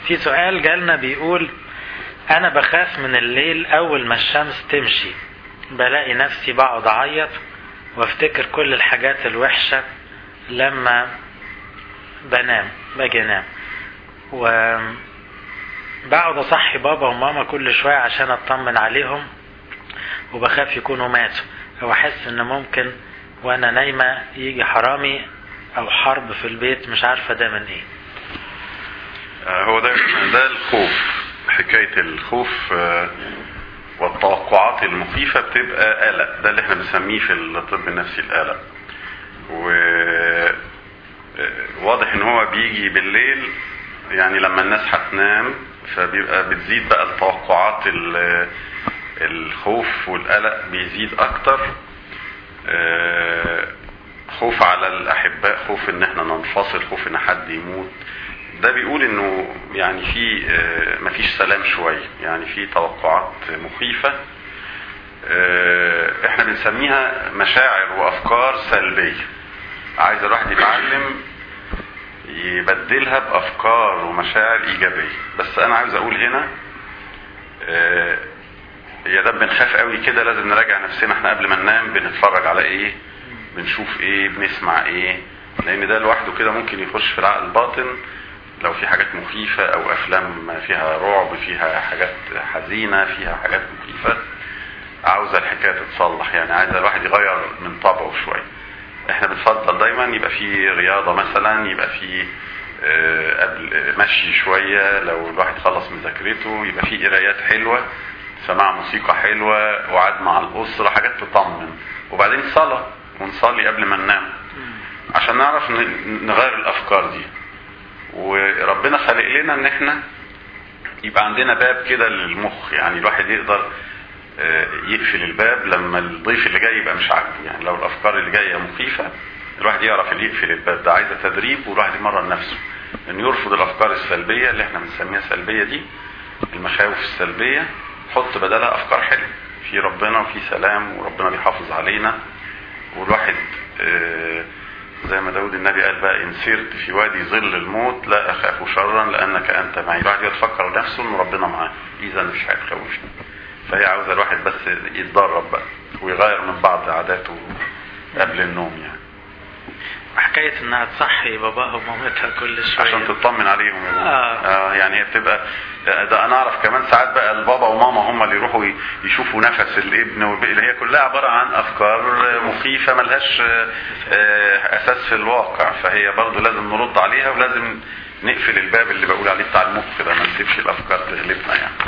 في سؤال جالنا بيقول انا بخاف من الليل اول ما الشمس تمشي بلاقي نفسي بقعد اعيط وافتكر كل الحاجات الوحشة لما بنام باجي انام و بقعد اصحي بابا وماما كل شوية عشان اطمن عليهم وبخاف يكونوا ماتوا او احس ان ممكن وانا نايمة يجي حرامي او حرب في البيت مش عارفة ده من ايه هو ده ده الخوف حكاية الخوف والتوقعات المخيفة بتبقى قلق ده اللي احنا بنسميه في الطب النفسي القلق و واضح ان هو بيجي بالليل يعني لما الناس هتنام فبيبقى بتزيد بقى التوقعات الخوف والقلق بيزيد اكتر خوف على الاحباء خوف ان احنا ننفصل خوف ان حد يموت ده بيقول انه يعني في مفيش سلام شويه يعني في توقعات مخيفه احنا بنسميها مشاعر وافكار سلبيه عايز الواحد يتعلم يبدلها بافكار ومشاعر ايجابيه بس انا عاوز اقول هنا يا ده بنخاف قوي كده لازم نراجع نفسنا احنا قبل ما ننام بنتفرج على ايه بنشوف ايه بنسمع ايه لان ده لوحده كده ممكن يخش في العقل الباطن لو في حاجات مخيفة او افلام فيها رعب فيها حاجات حزينة فيها حاجات مخيفة عاوزة الحكاية تتصلح يعني عايز الواحد يغير من طبعه شوية احنا بنفضل دايما يبقى في رياضة مثلا يبقى في قبل مشي شوية لو الواحد خلص مذاكرته يبقى في قرايات حلوة سماع موسيقى حلوة وقعد مع الأسرة حاجات تطمن وبعدين صلاة ونصلي قبل ما ننام عشان نعرف نغير الأفكار دي وربنا خلق لنا ان احنا يبقى عندنا باب كده للمخ يعني الواحد يقدر يقفل الباب لما الضيف اللي جاي يبقى مش عاجبه يعني لو الافكار اللي جايه مخيفه الواحد يعرف اللي يقفل الباب ده عايزه تدريب والواحد يمرن نفسه انه يرفض الافكار السلبيه اللي احنا بنسميها سلبيه دي المخاوف السلبيه حط بدلها افكار حلوه في ربنا وفي سلام وربنا بيحافظ علينا والواحد زي ما داود النبي قال بقى ان سرت في وادي ظل الموت لا اخاف شرا لانك انت معي الواحد يتفكر نفسه ان ربنا معاه اذا مش هيخوفني فهي عاوزه الواحد بس يتدرب بقى ويغير من بعض عاداته قبل النوم يعني حكاية انها تصحي باباها ومامتها كل شوية عشان تطمن عليهم آه. آه يعني هي بتبقى ده انا اعرف كمان ساعات بقى البابا وماما هم اللي يروحوا يشوفوا نفس الابن اللي هي كلها عباره عن افكار مخيفه ملهاش اساس في الواقع فهي برضو لازم نرد عليها ولازم نقفل الباب اللي بقول عليه بتاع المخ ده ما نسيبش الافكار تغلبنا يعني